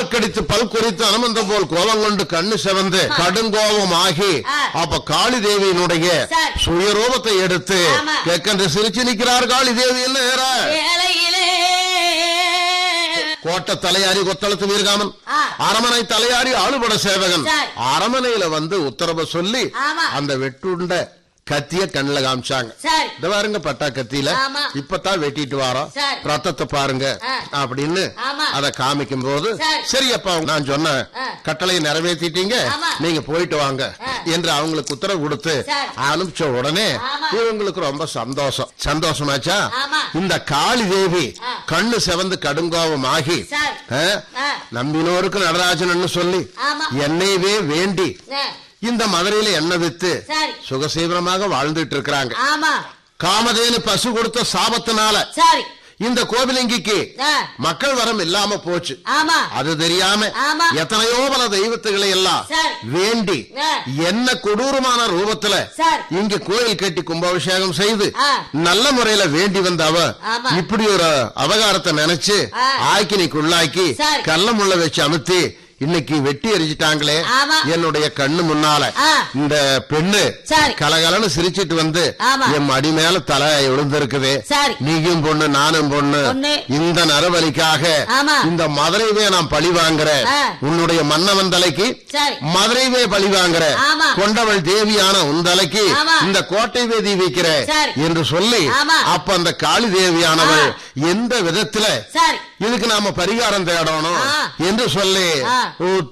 பார்க்கடித்து பல் குறித்து அனுமந்த போல் கோலம் கொண்டு கண்ணு செவந்து கடுங்கோபம் ஆகி ஆ. அப்ப காளி தேவியினுடைய சரி. சுயரூபத்தை எடுத்து ஆமா. கேட்கன்று சிரிச்சு நிற்கிறார் காளி தேவி என்ன வேலையிலே கோட்டை தலையாரி கொத்தளத்து வீரகாமன் ஆ. அரமனை தலையாரி ஆளுபட சேவகன் சரி. அரமனையில வந்து உத்தரவு சொல்லி ஆமா. அந்த வெட்டுண்ட கத்திய கண்ணுல காமிச்சாங்க சரி இந்த பாருங்க பட்டா கத்தியில ஆமா. இப்பதான் வெட்டிட்டு வாரோம் சரி. ரத்தத்தை பாருங்க ஆ. அப்படின்னு ஆமா. அத காமிக்கும் போது சரி. சரி அப்பா நான் சொன்ன ஆ. கட்டளையை நிறைவேற்றிட்டீங்க ஆமா. நீங்க போயிட்டு வாங்க ஆ. என்று அவங்களுக்கு உத்தரவு கொடுத்து சரி. அனுப்பிச்ச உடனே ஆமா. இவங்களுக்கு ரொம்ப சந்தோஷம் சந்தோஷமாச்சா ஆமா. இந்த காளி தேவி ஆ. கண்ணு செவந்து கடுங்கோபம் ஆகி சரி. ஆ, ஆ. நம்பினோருக்கு நடராஜன் சொல்லி ஆமா. என்னையவே வேண்டி ஆ, இந்த மதுரையில எண்ணெய் வித்து சரி சுகசீவனமாக வாழ்ந்துட்டு இருக்கிறாங்க ஆமா காமதேனு பசு கொடுத்த சாபத்தினால சரி இந்த கோவிலங்கிக்கு ஆ, மக்கள் வரம் இல்லாம போச்சு ஆமா அது தெரியாம ஆமா. எத்தனையோ பல தெய்வத்துகளை எல்லாம் சரி. வேண்டி ஆ. என்ன கொடூரமான ரூபத்துல சரி. இங்க கோயில் கட்டி கும்பாபிஷேகம் செய்து ஆ. நல்ல முறையில வேண்டி வந்த அவ ஆமா. இப்படி ஒரு அவகாரத்தை நினைச்சு ஆ. ஆக்கினிக்கு உள்ளாக்கி சரி. கல்ல முள்ள வச்சு அமுத்தி இன்னைக்கு வெட்டி எரிஞ்சிட்டாங்களே ஆமா. என்னுடைய கண்ணு முன்னால ஆ. இந்த பெண்ணு சரி. கலகலன்னு சிரிச்சிட்டு வந்து ஆமா. என் மடி மேல தலை விழுந்திருக்குது சரி. நீயும் பொண்ணு நானும் பொண்ணு பொண்ணு. இந்த நரபலிக்காக ஆமா. இந்த மதுரைவே நான் பழி வாங்குறேன் ஆ. உன்னுடைய மன்னவன் தலைக்கு சரி மதுரைவே பழி வாங்குறேன் ஆமா. கொண்டவள் தேவியான உன் தலைக்கு ஆமா. இந்த கோட்டை வேதி வைக்கிறேன் சரி. என்று சொல்லி ஆமா. அப்ப அந்த காளி தேவியானவள் ஆ. எந்த விதத்துல சரி இதுக்கு நாம பரிகாரம் தேடணும் ஆ. என்று சொல்லி ஆ. ஓ,